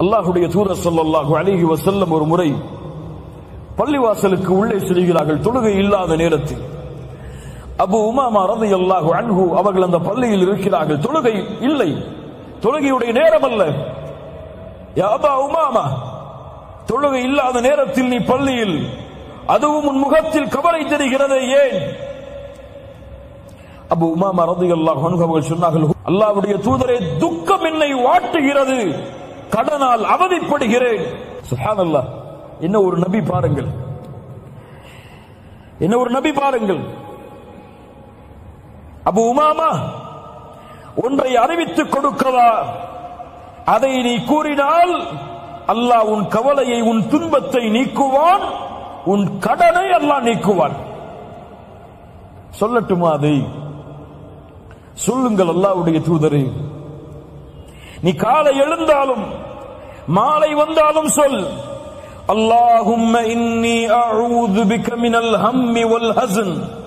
அல்லாஹுடைய தூதர் ஸல்லல்லாஹு அலைஹி வஸல்லம் ஒரு முறை பள்ளிவாசலுக்கு உள்ளே செல்கிறார்கள் தொழுகை இல்லாத நேரத்தில் அபு உமாமா ரலியல்லாஹு அன்ஹு அவர்கள் அந்த பள்ளியில் இருக்கிறார்கள் தொழுகை இல்லை தொழுகையுடைய நேரம் அல்ல யா அபா உமாமா தொழுகை இல்லாத நேரத்தில் நீ பள்ளியில் அதுவும் உன் முகத்தில் கவலை தெரிகிறது ஏன் அபு உமாமா ரலியல்லாஹு அன்ஹு அவர்கள் சொன்னார்கள் அல்லாஹ்வுடைய தூதரே துக்கம் என்னை வாட்டுகிறது கடனால் அவதிப்படுகிறேன் சுப்ஹானல்லாஹ் என்ன ஒரு நபி பாருங்கள் என்ன ஒரு நபி பாருங்கள் அபு உமாமா ஒன்றை அறிவித்துக் கொடுக்கவா அதை நீ கூறினால் அல்லாஹ் உன் கவலையை உன் துன்பத்தை நீக்குவான் உன் கடனை அல்லாஹ் நீக்குவான் சொல்லட்டுமா அதை சொல்லுங்கள் அல்லாஹ்வுடைய தூதரே நீ காலை எழுந்தாலும் மாலை வந்தாலும் சொல் اللهم إني أعوذ بك من الهم والحزن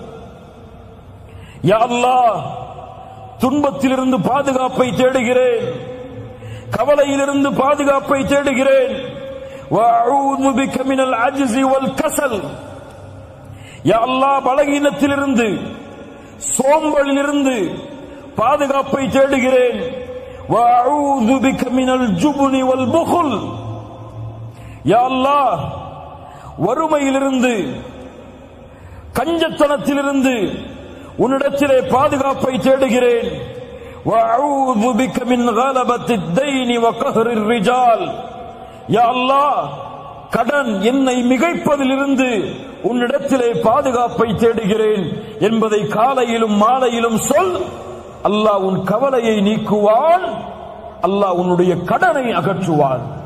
யா அல்லாஹ் துன்பத்திலிருந்து பாதுகாப்பை தேடுகிறேன் கவலையிலிருந்து பாதுகாப்பை தேடுகிறேன் وأعوذ بك من العجز والكسل யா அல்லாஹ் பலகீனத்திலிருந்து சோம்பலிலிருந்து பாதுகாப்பை தேடுகிறேன் وأعوذ بك من الجبن والبخل யா அல்லாஹ் வறுமையிலிருந்து கஞ்சத்தனத்திலிருந்து உன்னிடத்திலே பாதுகாப்பை தேடுகிறேன் وأعوذ بك من غلبة الدين وقهر الرجال يا الله கடன் என்னை மிகைப்பதிலிருந்து உன்னிடத்திலே பாதுகாப்பை தேடுகிறேன் என்பதை காலையிலும் மாலையிலும் சொல் அல்லாஹ் உன் கவலையை நீக்குவான் அல்லாஹ் உன்னுடைய கடனை அகற்றுவான்